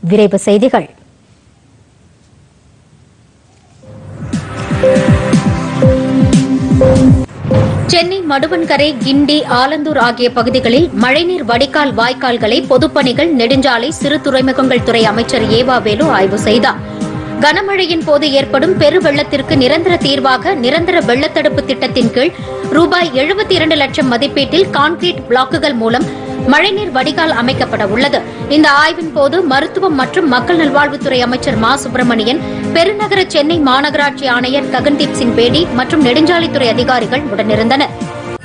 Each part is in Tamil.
விரைவு செய்திகள் சென்னை மடுவன்கரை கிண்டி ஆலந்தூர் ஆகிய பகுதிகளில் மழைநீர் வடிகால் வாய்க்கால்களை பொதுப்பணிகள் நெடுஞ்சாலை சிறு துறைமுகங்கள் துறை அமைச்சர் ஏவா வேலு ஆய்வு செய்தார் கனமழையின் போது ஏற்படும் பெரு வெள்ளத்திற்கு நிரந்தர தீர்வாக நிரந்தர வெள்ளத்தடுப்பு திட்டத்தின் கீழ் ரூபாய் எழுபத்தி இரண்டு லட்சம் மதிப்பீட்டில் கான்கிரீட் பிளாக்குகள் மூலம் மழைநீர் வடிகால் அமைக்கப்பட உள்ளது இந்த ஆய்வின் போது மருத்துவம் மற்றும் மக்கள் நல்வாழ்வுத்துறை அமைச்சர் மா சுப்பிரமணியன் பெருநகர சென்னை மாநகராட்சி ஆணையர் ககன்தீப் சிங் பேடி மற்றும் நெடுஞ்சாலைத்துறை அதிகாரிகள் உடனிருந்தனர்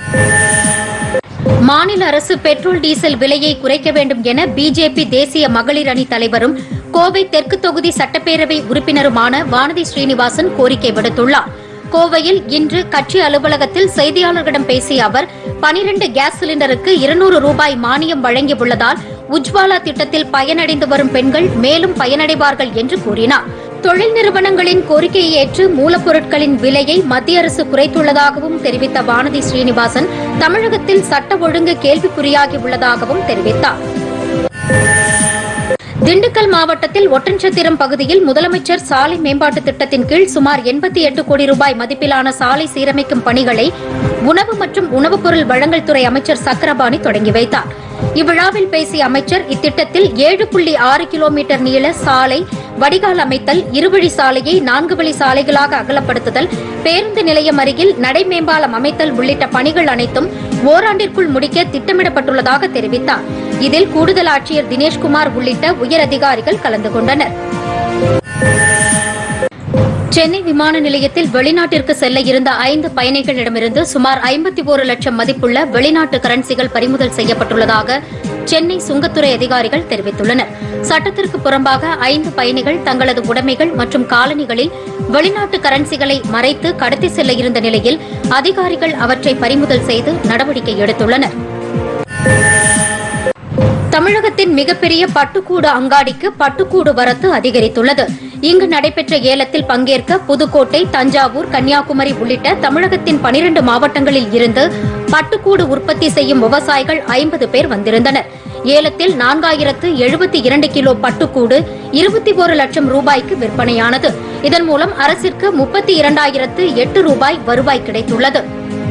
மாநில அரசு பெட்ரோல் டீசல் விலையை குறைக்க வேண்டும் என பிஜேபி தேசிய மகளிர் அணி தலைவரும் கோவை தெற்கு தொகுதி சட்டப்பேரவை உறுப்பினருமான வானதி ஸ்ரீனிவாசன் கோரிக்கை விடுத்துள்ளார் கோவையில் இன்று கட்சி அலுவலகத்தில் செய்தியாளர்களிடம் பேசிய அவர் பனிரண்டு கேஸ் சிலிண்டருக்கு இருநூறு ரூபாய் மானியம் வழங்கியுள்ளதால் உஜ்வாலா திட்டத்தில் பயனடைந்து வரும் பெண்கள் மேலும் பயனடைவார்கள் என்று கூறினார் தொழில் நிறுவனங்களின் கோரிக்கையை ஏற்று மூலப்பொருட்களின் விலையை மத்திய அரசு குறைத்துள்ளதாகவும் தெரிவித்த வானதி ஸ்ரீனிவாசன் தமிழகத்தில் சட்ட ஒழுங்கு கேள்விக்குறியாகி உள்ளதாகவும் தெரிவித்தார் திண்டுக்கல் மாவட்டத்தில் ஒட்டன்சத்திரம் பகுதியில் முதலமைச்சர் சாலை மேம்பாட்டு திட்டத்தின் கீழ் சுமார் எண்பத்தி எட்டு கோடி ரூபாய் மதிப்பிலான சாலை சீரமைக்கும் பணிகளை உணவு மற்றும் உணவுப் பொருள் வழங்கல் துறை அமைச்சர் சக்கரபாணி தொடங்கி வைத்தார் இவ்விழாவில் பேசிய அமைச்சர் இத்திட்டத்தில் ஏழு புள்ளி ஆறு கிலோமீட்டர் நீள சாலை வடிகால் அமைத்தல் இருவழி சாலையை நான்கு வழி சாலைகளாக அகலப்படுத்துதல் பேருந்து நிலையம் அருகில் நடைமேம்பாலம் அமைத்தல் உள்ளிட்ட பணிகள் அனைத்தும் ஓராண்டிற்குள் முடிக்க திட்டமிடப்பட்டுள்ளதாக தெரிவித்தார் இதில் கூடுதல் ஆட்சியர் தினேஷ்குமார் உள்ளிட்ட உயர் அதிகாரிகள் கலந்து கொண்டனர் சென்னை விமான நிலையத்தில் வெளிநாட்டிற்கு செல்ல இருந்த ஐந்து பயணிகளிடமிருந்து சுமார் ஐம்பத்தி ஒரு லட்சம் மதிப்புள்ள வெளிநாட்டு கரன்சிகள் பறிமுதல் செய்யப்பட்டுள்ளதாக சென்னை சுங்கத்துறை அதிகாரிகள் தெரிவித்துள்ளனர் சட்டத்திற்கு புறம்பாக ஐந்து பயணிகள் தங்களது உடைமைகள் மற்றும் காலணிகளில் வெளிநாட்டு கரன்சிகளை மறைத்து கடத்தி செல்ல இருந்த நிலையில் அதிகாரிகள் அவற்றை பறிமுதல் செய்து நடவடிக்கை எடுத்துள்ளனா் தமிழகத்தின் மிகப்பெரிய பட்டுக்கூடு அங்காடிக்கு பட்டுக்கூடு வரத்து அதிகரித்துள்ளது இங்கு நடைபெற்ற ஏலத்தில் பங்கேற்க புதுக்கோட்டை தஞ்சாவூர் கன்னியாகுமரி உள்ளிட்ட தமிழகத்தின் பனிரண்டு மாவட்டங்களில் இருந்து பட்டுக்கூடு உற்பத்தி செய்யும் விவசாயிகள் ஐம்பது பேர் வந்திருந்தனர் ஏலத்தில் நான்காயிரத்து எழுபத்தி இரண்டு கிலோ பட்டுக்கூடு இருபத்தி ஒரு லட்சம் ரூபாய்க்கு விற்பனையானது இதன் மூலம் அரசிற்கு முப்பத்தி இரண்டாயிரத்து எட்டு ரூபாய் வருவாய் கிடைத்துள்ளது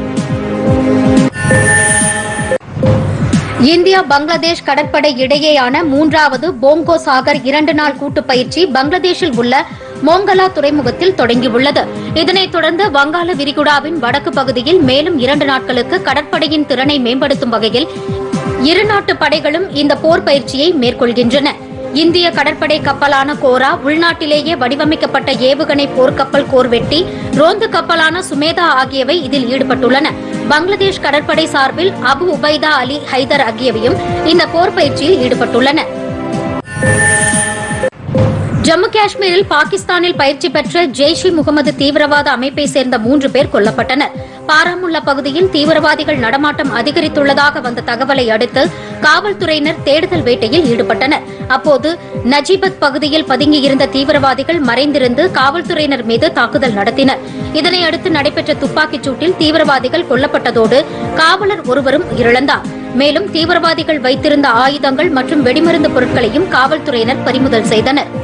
இந்தியா பங்களாதேஷ் கடற்படை இடையேயான மூன்றாவது போங்கோ சாகர் இரண்டு நாள் கூட்டுப் பயிற்சி பங்களாதேஷில் உள்ள மோங்கலா துறைமுகத்தில் தொடங்கியுள்ளது இதனைத் தொடர்ந்து வங்காள விரிகுடாவின் வடக்கு பகுதியில் மேலும் இரண்டு நாட்களுக்கு கடற்படையின் திறனை மேம்படுத்தும் வகையில் இரு நாட்டு படைகளும் இந்த போர் பயிற்சியை மேற்கொள்கின்றன இந்திய கடற்படை கப்பலான கோரா உள்நாட்டிலேயே வடிவமைக்கப்பட்ட ஏவுகணை போர்க்கப்பல் கோர்வெட்டி ரோந்து கப்பலான சுமேதா ஆகியவை இதில் ஈடுபட்டுள்ளன பங்களாதேஷ் கடற்படை சார்பில் அபு உபைதா அலி ஹைதர் ஆகியவையும் இந்த போர் பயிற்சியில் ஈடுபட்டுள்ளன ஜம்மு காஷ்மீரில் பாகிஸ்தானில் பயிற்சி பெற்ற ஜெய்ஷ் இ முகமது தீவிரவாத அமைப்பை சேர்ந்த மூன்று பேர் கொல்லப்பட்டனர் பாராமுல்லா பகுதியில் தீவிரவாதிகள் நடமாட்டம் அதிகரித்துள்ளதாக வந்த தகவலை அடுத்து காவல்துறையினர் தேடுதல் வேட்டையில் ஈடுபட்டனர் அப்போது நஜீபத் பகுதியில் பதுங்கியிருந்த தீவிரவாதிகள் மறைந்திருந்து காவல்துறையினர் மீது தாக்குதல் நடத்தினர் இதனையடுத்து நடைபெற்ற துப்பாக்கிச் சூட்டில் தீவிரவாதிகள் கொல்லப்பட்டதோடு காவலர் ஒருவரும் உயிரிழந்தார் மேலும் தீவிரவாதிகள் வைத்திருந்த ஆயுதங்கள் மற்றும் வெடிமருந்து பொருட்களையும் காவல்துறையினர் பறிமுதல் செய்தனர்